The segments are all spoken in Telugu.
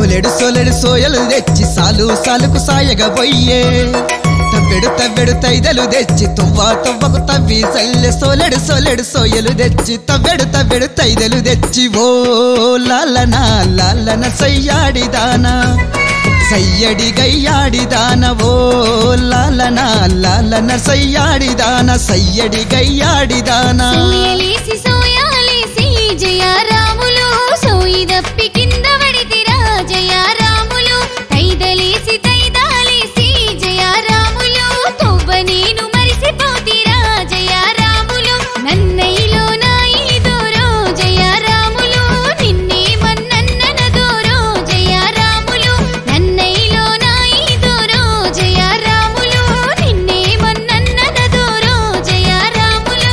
సొలెడు సొలెడు సోయలు తెచ్చి సాలు సాలుకు సాయగా పోయే తవ్వెడు తవ్వెడు తైదలు తెచ్చి తువ్వ తువ్వకు తవ్వి సల్లె సోలెడు సోలెడు సోయలు తెచ్చి తవ్వెడు తవ్వెడు తైదలు తెచ్చి ఓ లాలన లాలన సయ్యాడిదానా సయ్యడి గయ్యాడిదాన ఓ లాలన లాలన సయ్యాడిదాన సయ్యడి గయ్యాడిదానా సోయలేసి సోయాలేసి జయారాములు సోయి దప్పి కింద పడితిరా జయారాములు తైదలేసి తైదాలేసి జయారాములు తొవ్వ నేను మరిసిపోతిరా జయారాములు నన్నైలో నాయిదోరో జయారాములు నిన్నే మన్నన్నన దోరో జయారాములు నన్నైలో నాయిదోరో జయారాములు నిన్నే మన్నన్నన దోరో జయారాములు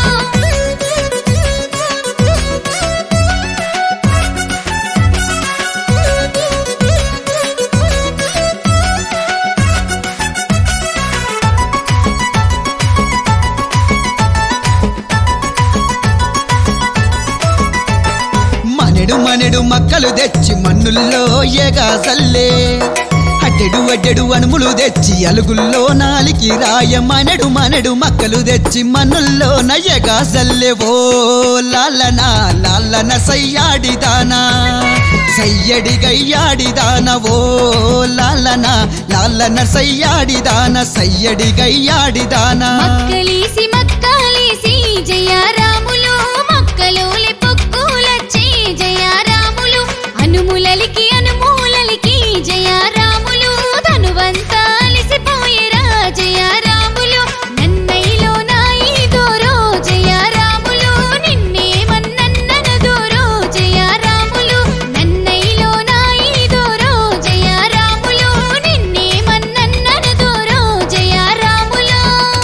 మనెడు మనెడు మక్కలు తెచ్చి మన్నుల్లో ఏగా సల్లే అడ్డెడు అడ్డెడు అణుములు తెచ్చి అలుగుల్లో నాలికి రాయ మనెడు మనెడు మక్కలు తెచ్చి మన్నుల్లో నయ్యగా సల్లే ఓ లాలన లాలన సయ్యాడిదానా సయ్యడి గయ్యాడిదాన ఓ లాలన లాలన సయ్యాడిదాన సయ్యడి గయ్యాడిదానా మక్కలేసి మక్కలేసి జయారాములు మక్కలోలి పొక్కులచ్చే జయారాములు అనుములలికి అనుమూలలికి జయారాములు తనువంతా అలిసిపోయేరా జయారాములు నన్నైలో నాయిదోరో జయారాములు నిన్నే మన్నన్నన దోరో జయారాములు నన్నైలో నాయిదోరో జయారాములు నిన్నే మన్నన్నన దోరో జయారాములు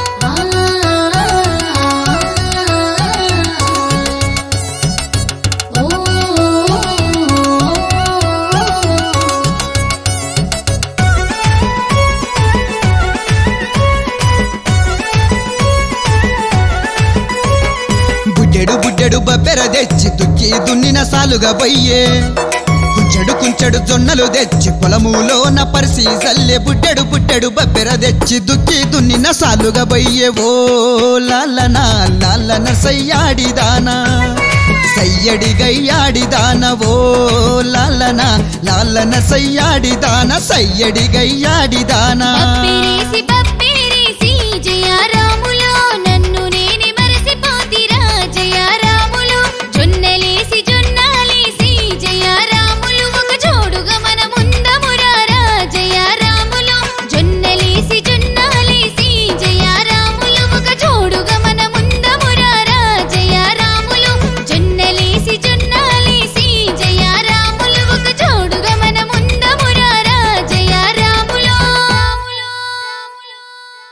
బుడ్డెడు బుడ్డెడు బబ్బెర తెచ్చి దుక్కి దున్నిన సాలుగా బొయ్యే కుంచెడు కుంచెడు జొన్నలు తెచ్చి పొలములోన పరిసి సల్లె బుడ్డెడు బుడ్డెడు బబ్బెర తెచ్చి దుక్కి దున్నిన సాలుగా బొయ్యే ఓ లాలన లాలన సయ్యాడిదానా సయ్యడి గయ్యాడిదాన ఓ లాలన లాలన సయ్యాడిదాన సయ్యడి గయ్యాడిదానా బప్పిరేసి